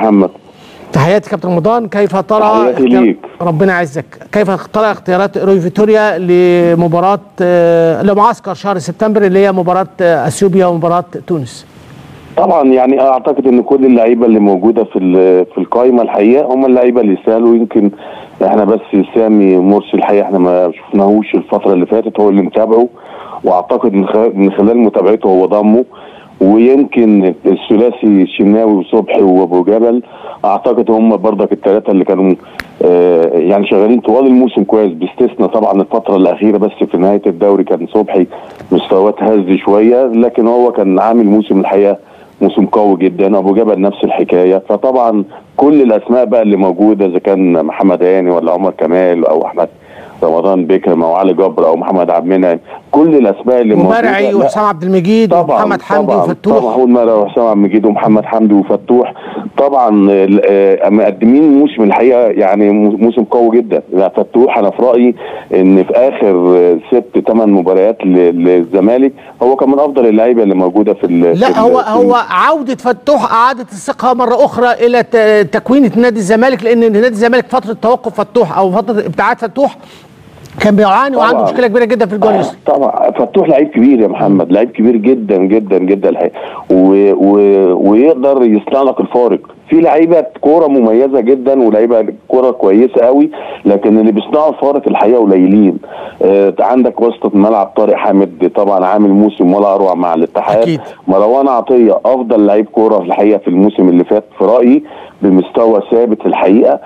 محمد تحياتي كابتن رمضان كيف ترى تحياتي اختيار- ليك. ربنا يعزك كيف ترى اختيارات روي فيتوريا لمباراه آه، لمعسكر شهر سبتمبر اللي هي مباراه آه، اثيوبيا ومباراه تونس طبعا يعني اعتقد ان كل اللعيبه اللي موجوده في ال- في القائمه الحقيقه هم اللعيبه اللي يسالوا يمكن احنا بس سامي مرسي الحقيقه احنا ما شفناهوش الفتره اللي فاتت هو اللي متابعه واعتقد من خلال- من خلال متابعته هو ضمه ويمكن الثلاثي الشناوي وصبحي وابو جبل اعتقد هم برضك الثلاثه اللي كانوا آه، يعني شغالين طوال الموسم كويس باستثناء طبعا الفتره الاخيره بس في نهايه الدوري كان صبحي مستواه هز شويه لكن هو كان عامل موسم الحقيقه موسم قوي جدا ابو جبل نفس الحكايه فطبعا كل الاسماء بقى اللي موجوده اذا كان محمد هاني ولا عمر كمال او احمد رمضان بكرم او علي جبر او محمد عبد المنعم كل الاسماء اللي موجوده ومرعي لا، وحسام عبد المجيد طبعا ومحمد حمدي طبعا وفتوح طبعا محمود مرعي وحسام عبد المجيد ومحمد حمدي وفتوح طبعا ال- آه، مقدمين موسم الحقيقه يعني مو- موسم قوي جدا لا فتوح انا في رايي ان في اخر آه، ست ثمان مباريات ل- للزمالك هو كان من افضل اللعيبه اللي موجوده في ال- في لا ال- هو في هو عودة فتوح أعادت الثقة مرة أخرى إلى ت- تكوينة نادي الزمالك لأن نادي الزمالك فترة توقف فتوح أو فترة ابتعاد فتوح كان بيعاني وعنده طبعاً. مشكلة كبيرة جدا في الجول اليسري طبعا فتوح لعيب كبير يا محمد لعيب كبير جدا جدا جدا الحقيقه و... و... ويقدر يصنع لك الفارق في لعيبه كوره مميزه جدا ولعيبه كوره كويسه قوي لكن اللي بيصنعوا الفارق الحقيقه قليلين آه عندك وسط الملعب طارق حامد طبعا عامل موسم ولا اروع مع الاتحاد أكيد. مروان عطيه افضل لعيب كوره في الحقيقه في الموسم اللي فات في رايي بمستوى ثابت الحقيقه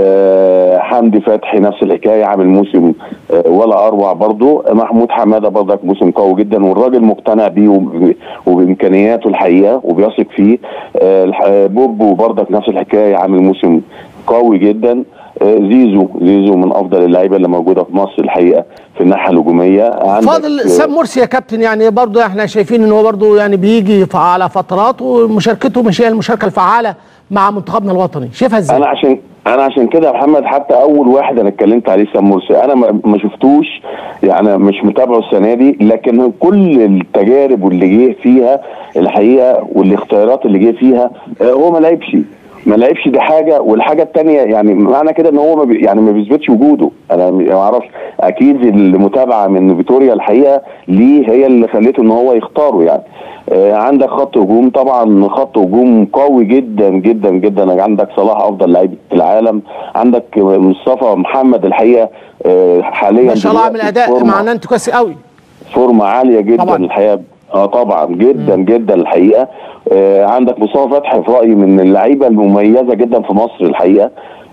آه حمدي فتحي نفس الحكايه عامل موسم آه ولا اروع برضه محمود حماده برضك موسم قوي جدا والراجل مقتنع بيه وب- وبامكانياته الحقيقه وبيثق فيه آه الح- بوبو برضك نفس الحكايه عامل موسم قوي جدا آه زيزو زيزو من افضل اللعيبه اللي موجوده في مصر الحقيقه في الناحيه الهجوميه عندك فاضل آه، سام مرسي يا كابتن يعني برضو احنا شايفين ان هو برضو يعني بيجي ف- على فترات ومشاركته مش هي المشاركة الفعالة مع منتخبنا الوطني شايفها ازاي؟ انا عشان انا عشان كده يا محمد حتى اول واحد انا اتكلمت عليه سام مرسي انا ما ما شفتوش يعني مش متابعه السنه دي لكن كل التجارب واللي جه فيها الحقيقه والاختيارات اللي جه فيها آه، هو ما لعبش ما لعبش دي حاجه والحاجه الثانيه يعني معنى كده ان هو ما بي يعني ما بيثبتش وجوده انا ما اعرفش اكيد المتابعه من فيتوريا الحقيقه ليه هي اللي خليته ان هو يختاره يعني آه، عندك خط هجوم طبعا خط هجوم قوي جدا جدا جدا عندك صلاح افضل لعيب في العالم عندك مصطفى محمد الحقيقه آه، حاليا ما شاء الله عامل دلوقتي اداء فورمة- مع نانتو كويس قوي فورمه عاليه جدا طبعاً. الحقيقه اه طبعا جدا جدا الحقيقه آه عندك مصطفى فتحي في رايي من اللعيبه المميزه جدا في مصر الحقيقه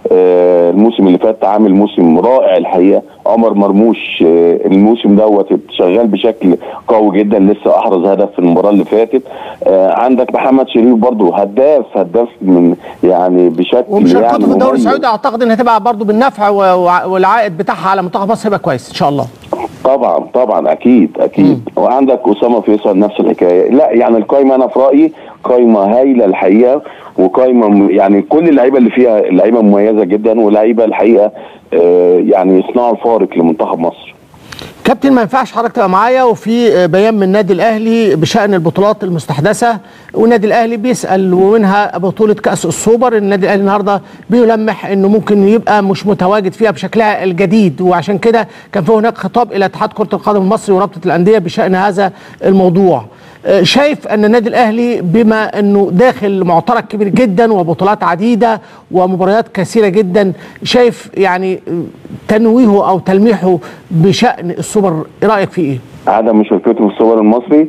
آه الموسم اللي فات عامل موسم رائع الحقيقه عمر مرموش آه الموسم دوت شغال بشكل قوي جدا لسه احرز هدف في المباراه اللي فاتت آه عندك محمد شريف برضو هداف هداف من يعني بشكل ومشاركته يعني في الدوري مميز. السعودي اعتقد انها هتبقى برضو بالنفع و- وع- والعائد بتاعها على منتخب مصر هيبقى كويس ان شاء الله طبعا طبعا اكيد اكيد وعندك اسامه فيصل نفس الحكايه لا يعني القايمه انا في رايي قايمه هايله الحقيقه وقايمه م- يعني كل اللعيبه اللي فيها لعيبه مميزه جدا ولاعيبه الحقيقه آه، يعني يصنعوا الفارق لمنتخب مصر كابتن ما ينفعش حضرتك تبقى معايا وفي بيان من النادي الاهلي بشان البطولات المستحدثه والنادي الاهلي بيسال ومنها بطوله كاس السوبر النادي الاهلي النهارده بيلمح انه ممكن يبقى مش متواجد فيها بشكلها الجديد وعشان كده كان في هناك خطاب الى اتحاد كره القدم المصري ورابطه الانديه بشان هذا الموضوع آه، شايف ان النادي الاهلي بما انه داخل معترك كبير جدا وبطولات عديده ومباريات كثيره جدا شايف يعني آه، تنويهه او تلميحه بشان السوبر ايه رايك فيه ايه؟ عدم مشاركته في السوبر المصري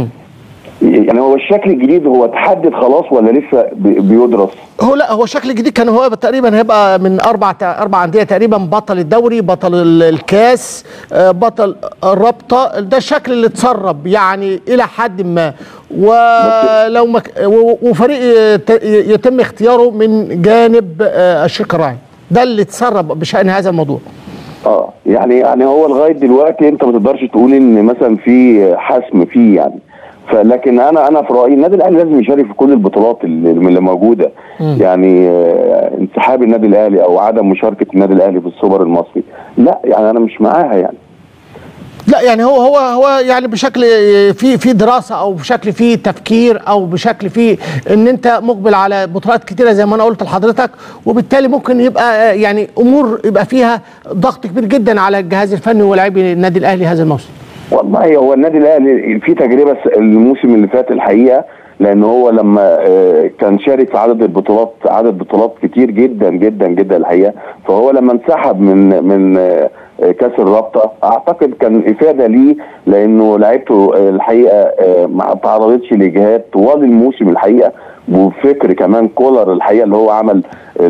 يعني هو الشكل الجديد هو اتحدد خلاص ولا لسه بي- بيدرس هو لا هو شكل جديد كان هو تقريبا هيبقى من اربع اربع انديه تقريبا بطل الدوري بطل ال- الكاس آه، بطل الرابطه ده الشكل اللي اتسرب يعني الى حد ما ولو مك و- وفريق يت- يتم اختياره من جانب آه، الشركه الراعي ده اللي اتسرب بشان هذا الموضوع اه يعني يعني هو لغايه دلوقتي انت ما تقدرش تقول ان مثلا في حسم فيه يعني فلكن انا انا في رايي النادي الاهلي لازم يشارك في كل البطولات اللي, اللي موجوده يعني آه، انسحاب النادي الاهلي او عدم مشاركه النادي الاهلي في السوبر المصري لا يعني انا مش معاها يعني لا يعني هو هو هو يعني بشكل في في دراسه او بشكل في تفكير او بشكل في ان انت مقبل على بطولات كتيره زي ما انا قلت لحضرتك وبالتالي ممكن يبقى يعني امور يبقى فيها ضغط كبير جدا على الجهاز الفني ولاعبي النادي الاهلي هذا الموسم. والله هو النادي الاهلي في تجربه الموسم اللي فات الحقيقه لان هو لما كان شارك في عدد البطولات عدد بطولات كتير جدا جدا جدا الحقيقه فهو لما انسحب من من كاس الرابطه اعتقد كان افاده ليه لانه لعيبته الحقيقه ما تعرضتش لاجهاد طوال الموسم الحقيقه وفكر كمان كولر الحقيقه اللي هو عمل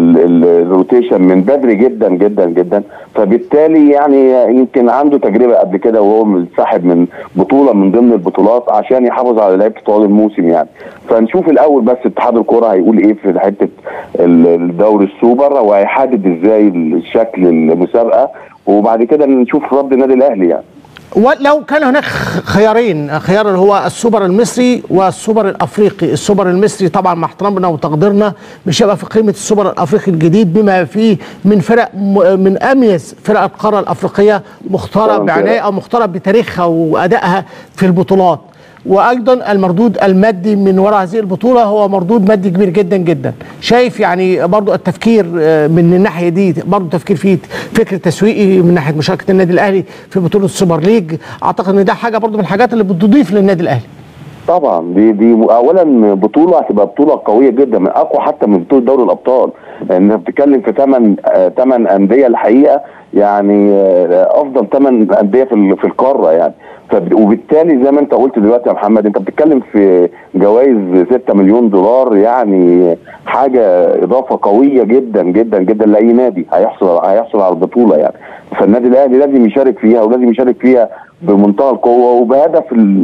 الروتيشن من بدري جدا جدا جدا فبالتالي يعني يمكن عنده تجربه قبل كده وهو منسحب من بطوله من ضمن البطولات عشان يحافظ على لعيبته طوال الموسم يعني فنشوف الاول بس اتحاد الكوره هيقول ايه في حته الدوري السوبر وهيحدد ازاي الشكل المسابقه وبعد كده نشوف رد النادي الاهلي يعني ولو كان هناك خيارين خيار اللي هو السوبر المصري والسوبر الافريقي السوبر المصري طبعا مع احترامنا وتقديرنا مش هيبقى في قيمه السوبر الافريقي الجديد بما فيه من فرق من اميز فرق القاره الافريقيه مختاره بعنايه او مختاره بتاريخها وادائها في البطولات وايضا المردود المادي من وراء هذه البطوله هو مردود مادي كبير جدا جدا شايف يعني برضو التفكير من الناحيه دي برضو تفكير فيه فكر تسويقي من ناحيه مشاركه النادي الاهلي في بطوله السوبر ليج اعتقد ان ده حاجه برضو من الحاجات اللي بتضيف للنادي الاهلي طبعا دي دي اولا بطوله هتبقى بطوله قويه جدا من اقوى حتى من بطوله دوري الابطال لان بتتكلم في ثمان ثمان انديه الحقيقه يعني افضل ثمان انديه في في القاره يعني وبالتالي زي ما انت قلت دلوقتي يا محمد انت بتتكلم في جوائز 6 مليون دولار يعني حاجه اضافه قويه جدا جدا جدا لاي نادي هيحصل هيحصل على البطوله يعني فالنادي الاهلي لازم يشارك فيها ولازم يشارك فيها بمنتهى القوه وبهدف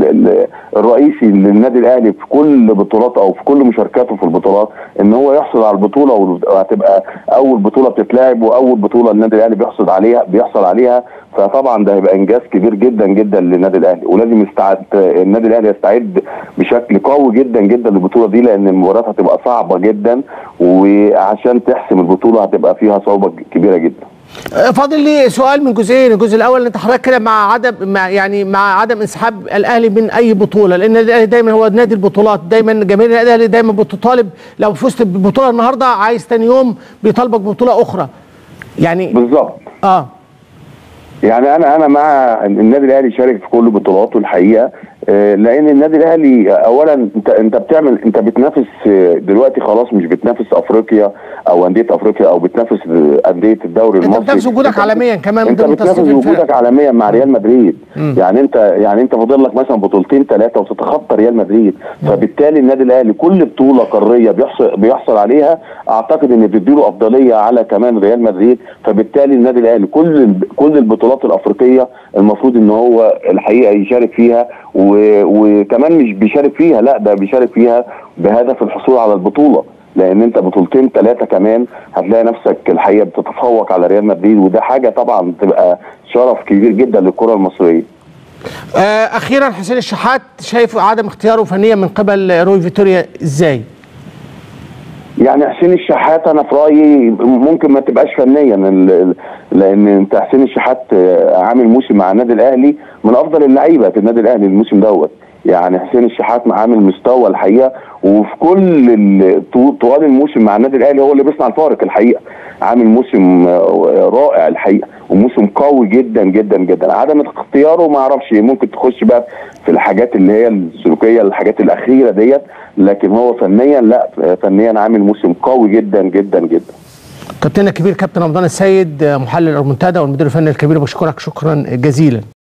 الرئيسي للنادي الاهلي في كل بطولاته او في كل مشاركاته في البطولات ان هو يحصل على البطوله وهتبقى اول بطوله بتتلعب واول بطوله النادي الاهلي بيحصل عليها بيحصل عليها فطبعا ده هيبقى انجاز كبير جدا جدا للنادي الاهلي ولازم يستعد النادي الاهلي يستعد بشكل قوي جدا جدا للبطوله دي لان المباريات هتبقى صعبه جدا وعشان تحسم البطوله هتبقى فيها صعوبه كبيره جدا فاضل لي سؤال من جزئين الجزء الاول انت حضرتك كده مع عدم مع يعني مع عدم انسحاب الاهلي من اي بطوله لان النادي الاهلي دايما هو نادي البطولات دايما جماهير النادي الاهلي دايما بتطالب لو فزت ببطوله النهارده عايز ثاني يوم بيطالبك ببطوله اخرى يعني بالظبط اه يعني انا انا مع النادي الاهلي يشارك في كل بطولاته الحقيقه لان النادي الاهلي اولا انت انت بتعمل انت بتنافس دلوقتي خلاص مش بتنافس افريقيا او انديه افريقيا او بتنافس انديه الدوري المصري انت بتنافس وجودك عالميا كمان انت بتنافس وجودك عالميا مع ريال مدريد م. يعني انت يعني انت فاضل لك مثلا بطولتين ثلاثه وتتخطى ريال مدريد م. فبالتالي النادي الاهلي كل بطوله قاريه بيحصل بيحصل عليها اعتقد ان بتديله افضليه على كمان ريال مدريد فبالتالي النادي الاهلي كل كل البطولات الافريقيه المفروض ان هو الحقيقه يشارك فيها وكمان مش بيشارك فيها لا ده بيشارك فيها بهدف الحصول على البطوله لان انت بطولتين ثلاثه كمان هتلاقي نفسك الحقيقه بتتفوق على ريال مدريد وده حاجه طبعا تبقى شرف كبير جدا للكره المصريه اخيرا حسين الشحات شايف عدم اختياره فنيا من قبل روي فيتوريا ازاي يعني حسين الشحات انا في رايي ممكن ما تبقاش فنيا لان انت حسين الشحات عامل موسم مع النادي الاهلي من افضل اللعيبه في النادي الاهلي الموسم دوت يعني حسين الشحات عامل مستوى الحقيقه وفي كل طوال الموسم مع النادي الاهلي هو اللي بيصنع الفارق الحقيقه عامل موسم رائع الحقيقه وموسم قوي جدا جدا جدا عدم اختياره ما اعرفش ممكن تخش بقى في الحاجات اللي هي السلوكيه الحاجات الاخيره ديت لكن هو فنيا لا فنيا عامل موسم قوي جدا جدا جدا كابتن الكبير كابتن رمضان السيد محلل المنتدى والمدير الفني الكبير بشكرك شكرا جزيلا